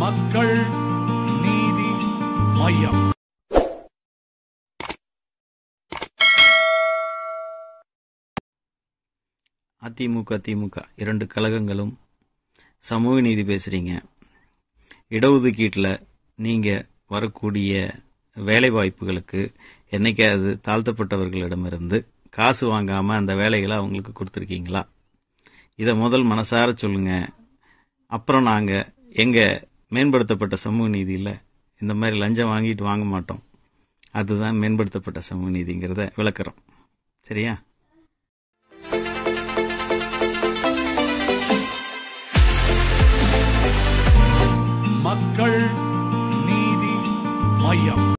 மக்கள் நீதி மையம் அதிமுக திமுக இரண்டு கழகங்களும் சமூக நீதி பேசுகிறீங்க இடஒதுக்கீட்டில் நீங்கள் வரக்கூடிய வேலை வாய்ப்புகளுக்கு என்னைக்காவது தாழ்த்தப்பட்டவர்களிடமிருந்து காசு வாங்காமல் அந்த வேலைகளை அவங்களுக்கு கொடுத்துருக்கீங்களா இதை முதல் மனசார சொல்லுங்க அப்புறம் நாங்கள் எங்கள் மேம்படுத்தப்பட்ட சமூக நீதியில் இந்த மாதிரி லஞ்சம் வாங்கிட்டு வாங்க மாட்டோம் அதுதான் மேம்படுத்தப்பட்ட சமூக நீதிங்கிறத விளக்குறோம் சரியா மக்கள் நீதி மையம்